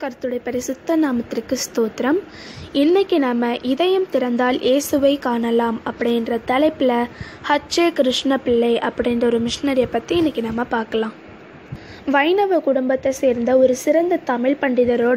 கர்த்துடைய பரிசுத்த நாமத்திற்கு ஸ்தோத்திரம் இன்னைக்கு நம்ம இதயம் திறந்தால் இயேசுவை காணலாம் அப்படின்ற தலைப்பில் ஹச்சே கிருஷ்ண பிள்ளை அப்படின்ற ஒரு மிஷினரியை பற்றி இன்னைக்கு நம்ம பார்க்கலாம் வைணவ குடும்பத்தை சேர்ந்த ஒரு சிறந்த தமிழ் பண்டிதரோட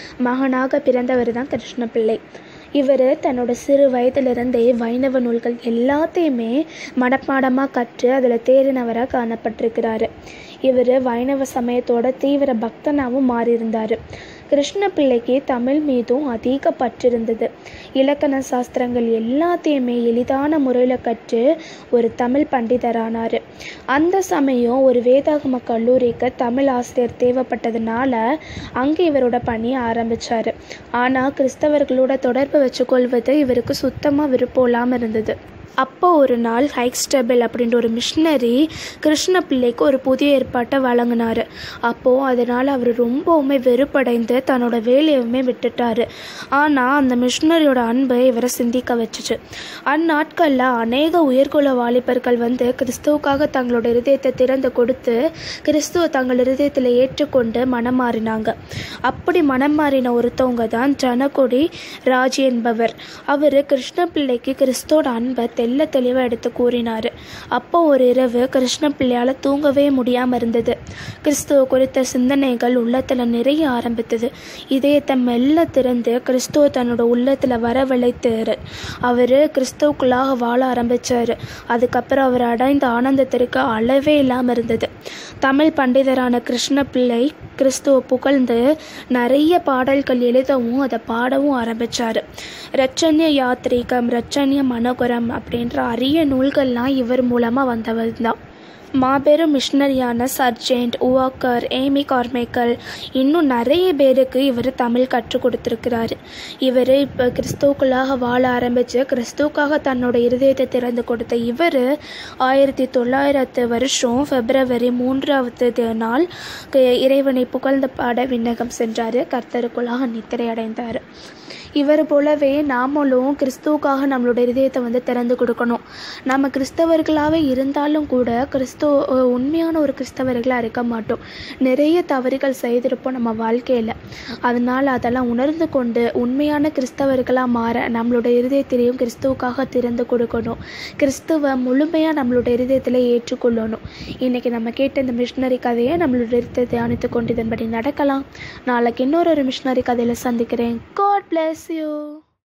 மகனாக பிறந்தவர் தான் கிருஷ்ணபிள்ளை இவர் தன்னோட சிறு வயதிலிருந்தே வைணவ நூல்கள் எல்லாத்தையுமே மனப்பாடமாக கற்று அதில் தேறினவராக காணப்பட்டிருக்கிறாரு இவர் வைணவ சமயத்தோட தீவிர பக்தனாகவும் மாறியிருந்தார் கிருஷ்ண பிள்ளைக்கு தமிழ் மீதும் அதிக பற்றிருந்தது இலக்கண சாஸ்திரங்கள் எல்லாத்தையுமே எளிதான முறையில் கற்று ஒரு தமிழ் பண்டிதரானார் அந்த சமயம் ஒரு வேதாகம கல்லூரிக்கு தமிழ் ஆசிரியர் தேவைப்பட்டதுனால அங்கே இவரோட பணி ஆரம்பித்தார் ஆனால் கிறிஸ்தவர்களோட தொடர்பு வச்சுக்கொள்வது இவருக்கு சுத்தமாக விருப்பம் இல்லாமல் இருந்தது அப்போ ஒரு நாள் ஹைக்ஸ்டபிள் அப்படின்ற ஒரு மிஷினரி கிருஷ்ண பிள்ளைக்கு ஒரு புதிய ஏற்பாட்டை வழங்கினார் அப்போது அதனால் அவர் ரொம்பவுமே வெறுப்படைந்து தன்னோட வேலையுமே விட்டுட்டார் ஆனால் அந்த மிஷினரியோட அன்பை இவரை சிந்திக்க வச்சுச்சு அந்நாட்களில் அநேக உயர்குல வாலிபர்கள் வந்து கிறிஸ்துவுக்காக தங்களோட இருதயத்தை திறந்து கொடுத்து கிறிஸ்துவ தங்கள் இருதயத்தில் ஏற்றுக்கொண்டு மனம் மாறினாங்க அப்படி மனம் மாறின ஒருத்தவங்க தான் ஜனகொடி ராஜ் என்பவர் அவர் கிருஷ்ண பிள்ளைக்கு கிறிஸ்தோட அன்பை தெல்ல தெளிவாக எடுத்து கூறினார் அப்போ ஒரு இரவு கிருஷ்ண பிள்ளையால் தூங்கவே முடியாமல் இருந்தது கிறிஸ்துவ குறித்த சிந்தனைகள் உள்ளத்தில் நிறைய ஆரம்பித்தது இதயத்தை மெல்ல திறந்து கிறிஸ்துவ தன்னோட உள்ளத்தில் வரவழைத்தார் அவர் கிறிஸ்துவுக்குள்ளாக வாழ ஆரம்பித்தார் அதுக்கப்புறம் அவர் அடைந்த ஆனந்தத்திற்கு அளவே இல்லாமல் இருந்தது தமிழ் பண்டிதரான கிருஷ்ண பிள்ளை கிறிஸ்துவ புகழ்ந்து நிறைய பாடல்கள் எழுதவும் அதை பாடவும் ஆரம்பித்தார் ரச்சன்ய யாத்ரீகம் ரச்சன்ய மனோகரம் அப்படின்ற அரிய நூல்கள்லாம் இவர் மூலமாக வந்தவர் தான் மாபெரும் மிஷினரியான சர்ஜென்ட் உவாக்கர் ஏமி கார்மேக்கல் இன்னும் நிறைய பேருக்கு இவர் தமிழ் கற்றுக் கொடுத்துருக்கிறாரு இவர் இப்போ கிறிஸ்துவுக்குள்ளாக வாழ ஆரம்பித்து கிறிஸ்துவுக்காக தன்னோட இருதயத்தை திறந்து கொடுத்த இவர் ஆயிரத்தி தொள்ளாயிரத்து வருஷம் பிப்ரவரி மூன்றாவது நாள் இறைவனை புகழ்ந்து பாட விண்ணகம் சென்றார் கர்த்தருக்குள்ளாக நித்திரை அடைந்தார் இவர் போலவே நாமளும் கிறிஸ்துவுக்காக நம்மளோட இருதயத்தை வந்து திறந்து கொடுக்கணும் நம்ம கிறிஸ்தவர்களாகவே இருந்தாலும் கூட கிறிஸ்துவ உண்மையான ஒரு கிறிஸ்தவர்களாக இருக்க மாட்டோம் நிறைய தவறுகள் செய்திருப்போம் நம்ம வாழ்க்கையில் அதனால் அதெல்லாம் உணர்ந்து கொண்டு உண்மையான கிறிஸ்தவர்களாக மாற நம்மளோட இருதயத்திலையும் கிறிஸ்துவுக்காக திறந்து கொடுக்கணும் கிறிஸ்துவ முழுமையாக நம்மளோட இருதயத்தில் ஏற்றுக்கொள்ளணும் இன்றைக்கி நம்ம கேட்ட இந்த மிஷினரி கதையை நம்மளோட இருதயத்தை தியானித்து கொண்டு இதன்படி நடக்கலாம் நாளைக்கு இன்னொரு ஒரு மிஷினரி கதையில் சந்திக்கிறேன் காட் பிளஸ் you